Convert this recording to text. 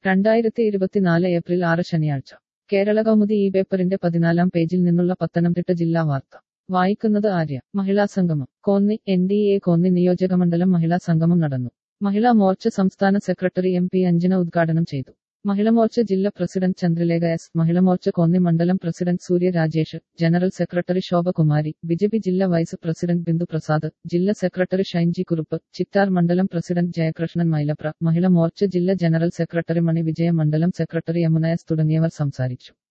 രണ്ടായിരത്തി ഇരുപത്തിനാല് ഏപ്രിൽ ആറ് ശനിയാഴ്ച കേരള കൗമുദി ഈ പേപ്പറിന്റെ പതിനാലാം പേജിൽ നിന്നുള്ള പത്തനംതിട്ട ജില്ലാ വാർത്ത വായിക്കുന്നത് ആര്യ മഹിളാ സംഗമം Konni N D A Konni നിയോജകമണ്ഡലം മഹിളാ സംഗമം നടന്നു മഹിളാ മോർച്ച സംസ്ഥാന സെക്രട്ടറി എം പി അഞ്ജന ഉദ്ഘാടനം ചെയ്തു മഹിളമോർച്ച ജില്ലാ പ്രസിഡന്റ് ചന്ദ്രലേഖ എസ് മഹിളമോർച്ച കോന്നി മണ്ഡലം president Surya Rajesh general secretary Shobhakumari BJP ജില്ലാ വൈസ് പ്രസിഡന്റ് ബിന്ദു പ്രസാദ് ജില്ലാ സെക്രട്ടറി ഷൈൻജി കുറുപ്പ് ചിറ്റാർ മണ്ഡലം പ്രസിഡന്റ് ജയകൃഷ്ണൻ മൈലപ്ര മഹിള മോർച്ച ജില്ലാ ജനറൽ സെക്രട്ടറി മണി വിജയ മണ്ഡലം സെക്രട്ടറി യമുന എസ് തുടങ്ങിയവർ സംസാരിച്ചു